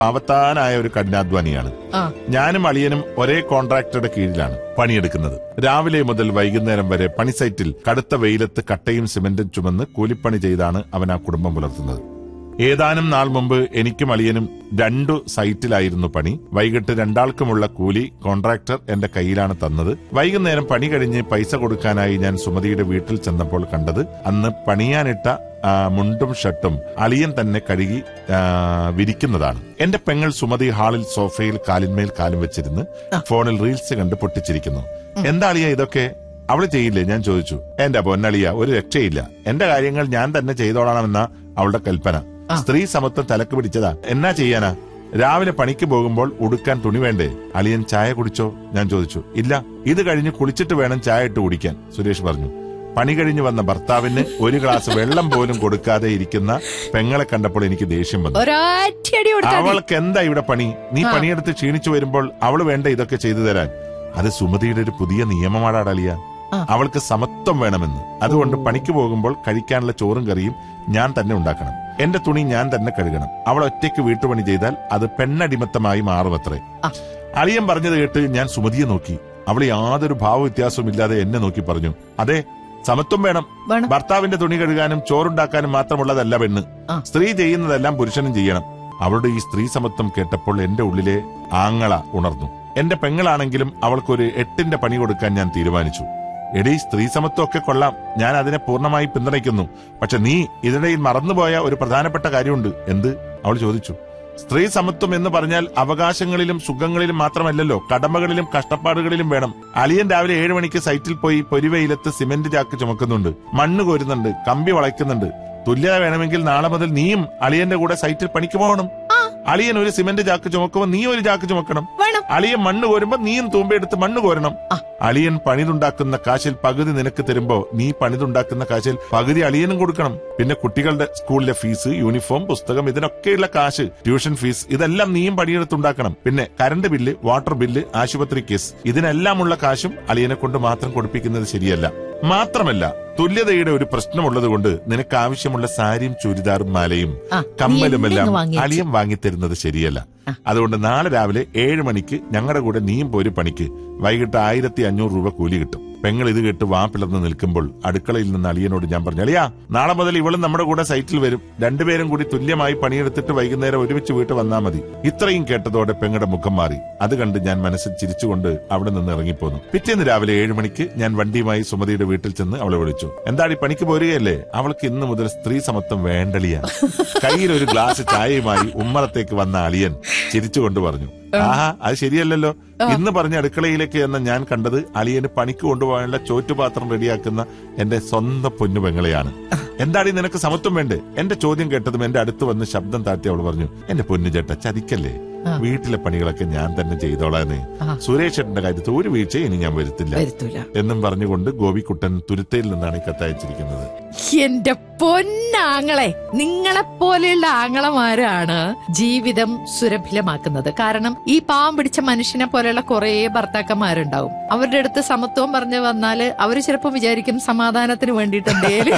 പാവത്താനായ ഒരു കഠിനാധ്വാനിയാണ് ആ ഞാനും അളിയനും ഒരേ കോൺട്രാക്ടറുടെ കീഴിലാണ് പണിയെടുക്കുന്നത് രാവിലെ മുതൽ വൈകുന്നേരം വരെ പണി സൈറ്റിൽ കടുത്ത വെയിലത്ത് കട്ടയും സിമന്റും ചുമന്ന് കൂലിപ്പണി ചെയ്താണ് അവൻ ആ കുടുംബം പുലർത്തുന്നത് ഏതാനും നാൾ മുമ്പ് എനിക്കും അളിയനും രണ്ടു സൈറ്റിലായിരുന്നു പണി വൈകിട്ട് രണ്ടാൾക്കുമുള്ള കൂലി കോൺട്രാക്ടർ എന്റെ കയ്യിലാണ് തന്നത് വൈകുന്നേരം പണി കഴിഞ്ഞ് പൈസ കൊടുക്കാനായി ഞാൻ സുമതിയുടെ വീട്ടിൽ ചെന്നപ്പോൾ കണ്ടത് അന്ന് പണിയാനിട്ട ആ, മുണ്ടും ഷർട്ടും അളിയൻ തന്നെ കഴുകി ആ, വിരിക്കുന്നതാണ് എന്റെ പെങ്ങൾ സുമതി ഹാളിൽ സോഫയിൽ കാലിന്മേൽ കാലും വെച്ചിരുന്ന് ഫോണിൽ റീൽസ് കണ്ട് പൊട്ടിച്ചിരിക്കുന്നു എന്താ അളിയ ഇതൊക്കെ അവള് ചെയ്യില്ലേ ഞാൻ ചോദിച്ചു എന്റെ പൊന്നളിയ ഒരു രക്ഷയില്ല എന്റെ കാര്യങ്ങൾ ഞാൻ തന്നെ ചെയ്തോളാമെന്ന അവളുടെ കൽപ്പന സ്ത്രീ സമത്വം തലക്ക് പിടിച്ചതാ എന്നാ ചെയ്യാനാ രാവിലെ പണിക്ക് പോകുമ്പോൾ ഉടുക്കാൻ തുണി വേണ്ടേ അളിയൻ ചായ കുടിച്ചോ ഞാൻ ചോദിച്ചു ഇല്ല ഇത് കഴിഞ്ഞ് കുളിച്ചിട്ട് വേണം ചായ ഇട്ട് കുടിക്കാൻ സുരേഷ് പറഞ്ഞു പണി കഴിഞ്ഞ് വന്ന ഭർത്താവിന് ഒരു ഗ്ലാസ് വെള്ളം പോലും കൊടുക്കാതെ ഇരിക്കുന്ന പെങ്ങളെ കണ്ടപ്പോൾ എനിക്ക് ദേഷ്യം വന്നു ഒരൊറ്റയടി കൊടുത്താൽ മതി. അവൾക്ക് എന്താ ഇവിടെ പണി നീ പണിയെടുത്ത് ക്ഷീണിച്ചു വരുമ്പോൾ അവള് വേണ്ട ഇതൊക്കെ ചെയ്തു തരാൻ അത് സുമതിയുടെ ഒരു പുതിയ നിയമമാടാടലിയ ആ. അവൾക്ക് സമത്വം വേണമെന്ന് അതുകൊണ്ട് പണിക്ക് പോകുമ്പോൾ കഴിക്കാനുള്ള ചോറും കറിയും ഞാൻ തന്നെ ഉണ്ടാക്കണം എന്റെ തുണി ഞാൻ തന്നെ കഴുകണം അവൾ ഒറ്റയ്ക്ക് വീട്ടുപണി ചെയ്താൽ അത് പെണ്ണടിമത്തമായി മാറുമത്രേ ആ. അളിയൻ പറഞ്ഞത് കേട്ട് ഞാൻ സുമതിയെ നോക്കി അവൾ യാതൊരു ഭാവവ്യത്യാസവും ഇല്ലാതെ എന്നെ നോക്കി പറഞ്ഞു അതെ സമത്വം വേണം വേണം ഭർത്താവിന്റെ തുണി കഴുകാനും ചോറുണ്ടാക്കാനും മാത്രമുള്ളതല്ല പെണ്ണ് ആ. സ്ത്രീ ചെയ്യുന്നതെല്ലാം പുരുഷനും ചെയ്യണം അവളുടെ ഈ സ്ത്രീ സമത്വം കേട്ടപ്പോൾ എന്റെ ഉള്ളിലെ ആങ്ങള ഉണർന്നു എന്റെ പെങ്ങളാണെങ്കിലും അവൾക്കൊരു എട്ടിന്റെ പണി കൊടുക്കാൻ ഞാൻ തീരുമാനിച്ചു എടീ സ്ത്രീ സമത്വം ഒക്കെ കൊള്ളാം ഞാൻ അതിനെ പൂർണ്ണമായി പിന്തുണയ്ക്കുന്നു പക്ഷെ നീ ഇതിനിടയിൽ മറന്നുപോയ ഒരു പ്രധാനപ്പെട്ട കാര്യമുണ്ട് എന്ത് അവൾ ചോദിച്ചു സ്ത്രീ സമത്വം എന്ന് പറഞ്ഞാൽ അവകാശങ്ങളിലും സുഖങ്ങളിലും മാത്രമല്ലല്ലോ കടമകളിലും കഷ്ടപ്പാടുകളിലും വേണം അളിയൻ രാവിലെ ഏഴ് മണിക്ക് സൈറ്റിൽ പോയി പൊരിവെയിലത്ത് സിമന്റ് ചാക്ക് ചുമക്കുന്നുണ്ട് മണ്ണ് കോരുന്നുണ്ട് കമ്പി വളയ്ക്കുന്നുണ്ട് തുല്യത വേണമെങ്കിൽ നാളെ മുതൽ നീയും അളിയന്റെ കൂടെ സൈറ്റിൽ പണിക്ക് പോകണം അളിയൻ ഒരു സിമന്റ് ചാക്ക് ചുമക്കുമ്പോൾ നീ ഒരു ചാക്ക് ചുമക്കണം വേണം അളിയൻ മണ്ണ് കോരുമ്പോ നീയും തൂമ്പയെടുത്ത് മണ്ണ് കോരണം ആ. അളിയൻ പണിതുണ്ടാക്കുന്ന കാശിൽ പകുതി നിനക്ക് തരുമ്പോ നീ പണിതുണ്ടാക്കുന്ന കാശിൽ പകുതി അളിയനും കൊടുക്കണം പിന്നെ കുട്ടികളുടെ സ്കൂളിലെ ഫീസ് യൂണിഫോം പുസ്തകം ഇതിനൊക്കെയുള്ള കാശ് ട്യൂഷൻ ഫീസ് ഇതെല്ലാം നീയും പണിയെടുത്തുണ്ടാക്കണം പിന്നെ കറണ്ട് ബില്ല് വാട്ടർ ബില്ല് ആശുപത്രി കേസ് ഇതിനെല്ലാമുള്ള കാശും അളിയനെ കൊണ്ട് മാത്രം കൊടുപ്പിക്കുന്നത് ശരിയല്ല മാത്രമല്ല തുല്യതയുടെ ഒരു പ്രശ്നമുള്ളത് കൊണ്ട് നിനക്ക് ആവശ്യമുള്ള സാരിയും ചുരിദാറും മാലയും ആ, നീ കമ്മലുമെല്ലാം എന്തെന്ന് വാങ്ങിയേച്ച്? അളിയൻ വാങ്ങിത്തരുന്നത് ശരിയല്ല അതുകൊണ്ട് നാളെ രാവിലെ ഏഴ് മണിക്ക് ഞങ്ങളുടെ കൂടെ നീയും പോര് പണിക്ക് വൈകിട്ട് ആയിരത്തി അഞ്ഞൂറ് രൂപ കൂലി കിട്ടും പെങ്ങൾ ഇത് കേട്ട് വാ പിളർന്ന് നിൽക്കുമ്പോൾ അടുക്കളയിൽ നിന്ന് അളിയനോട് ഞാൻ പറഞ്ഞു അളിയാ നാളെ മുതൽ ഇവളും നമ്മുടെ കൂടെ സൈറ്റിൽ വരും രണ്ടുപേരും കൂടി തുല്യമായി പണിയെടുത്തിട്ട് വൈകുന്നേരം ഒരുമിച്ച് വീട്ട് വന്നാ മതി ഇത്രയും കേട്ടതോടെ പെങ്ങളുടെ മുഖം മാറി അത് കണ്ട് ഞാൻ മനസ്സിൽ ചിരിച്ചുകൊണ്ട് അവിടെ നിന്ന് ഇറങ്ങിപ്പോന്നു പിറ്റേന്ന് രാവിലെ ഏഴ് മണിക്ക് ഞാൻ വണ്ടിയുമായി സുമതിയുടെ വീട്ടിൽ ചെന്ന് അവളെ വിളിച്ചു എന്താടി പണിക്ക് പോരുകയല്ലേ അവൾക്ക് ഇന്ന് മുതൽ സ്ത്രീ സമത്വം വേണ്ടളിയ കയ്യിൽ ഒരു ഗ്ലാസ് ചായയുമായി ഉമ്മറത്തേക്ക് വന്ന അളിയൻ ചിരിച്ചുകൊണ്ട് പറഞ്ഞു ആഹാ അത് ശരിയല്ലല്ലോ ഇന്ന് പറഞ്ഞ അടുക്കളയിലേക്ക് എന്ന ഞാൻ കണ്ടത് അളിയന് പണിക്ക് കൊണ്ടുപോകാനുള്ള ചോറ്റുപാത്രം റെഡിയാക്കുന്ന എന്റെ സ്വന്തം പൊന്നു പെങ്ങളെയാണ് എന്താടി നിനക്ക് സമത്വം വേണ്ടേ എന്റെ ചോദ്യം കേട്ടതും എന്റെ അടുത്ത് വന്ന് ശബ്ദം താഴ്ത്തി അവൾ പറഞ്ഞു എന്റെ പൊന്നു ചേട്ട ചതിക്കല്ലേ ആ. വീട്ടിലെ പണികളൊക്കെ ഞാൻ തന്നെ ചെയ്തോളാന്ന് ആ. സുരേഷ് ചേട്ടന്റെ കാര്യത്തിൽ ഒരു വീഴ്ചയും ഇനി ഞാൻ വരുത്തില്ല വരുത്തൂല എന്നും പറഞ്ഞുകൊണ്ട് ഗോപിക്കുട്ടൻ തുരുത്തയിൽ നിന്നാണ് ഈ കത്തയച്ചിരിക്കുന്നത് എന്റെ പൊന്നാങ്ങളെ നിങ്ങളെ പോലെയുള്ള ആങ്ങളമാരാണ് ജീവിതം സുരഭിലമാക്കുന്നത് കാരണം ഈ പാവം പിടിച്ച മനുഷ്യനെ പോലെയുള്ള കുറെ ഭർത്താക്കന്മാരുണ്ടാവും അവരുടെ അടുത്ത് സമത്വം പറഞ്ഞു വന്നാല് അവര് ചിലപ്പോൾ വിചാരിക്കും സമാധാനത്തിന് വേണ്ടിയിട്ട് എന്തേലും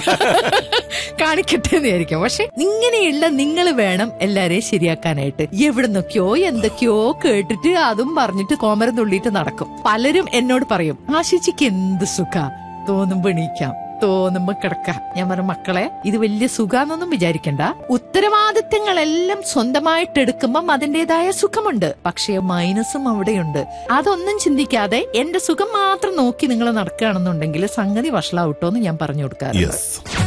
കാണിക്കട്ടെ എന്ന് വിചാരിക്കും പക്ഷെ ഇങ്ങനെയുള്ള നിങ്ങൾ വേണം എല്ലാരെയും ശരിയാക്കാനായിട്ട് എവിടുന്നൊക്കെയോ എന്തൊക്കെയോ കേട്ടിട്ട് അതും പറഞ്ഞിട്ട് കോമരം തുള്ളിയിട്ട് നടക്കും പലരും എന്നോട് പറയും ആശിച്ചിക്ക് എന്ത് സുഖ തോന്നുമ്പോ എണീക്കാം തോന്നുമ്പോ കിടക്കാം ഞാൻ പറഞ്ഞു മക്കളെ ഇത് വലിയ സുഖാന്നൊന്നും വിചാരിക്കണ്ട ഉത്തരവാദിത്തങ്ങളെല്ലാം സ്വന്തമായിട്ട് എടുക്കുമ്പം അതിന്റേതായ സുഖമുണ്ട് പക്ഷേ മൈനസും അവിടെയുണ്ട് അതൊന്നും ചിന്തിക്കാതെ എന്റെ സുഖം മാത്രം നോക്കി നിങ്ങൾ നടക്കുകയാണെന്നുണ്ടെങ്കിൽ സംഗതി വഷളാവട്ടോ എന്ന് ഞാൻ പറഞ്ഞു കൊടുക്കാറുണ്ട് യെസ്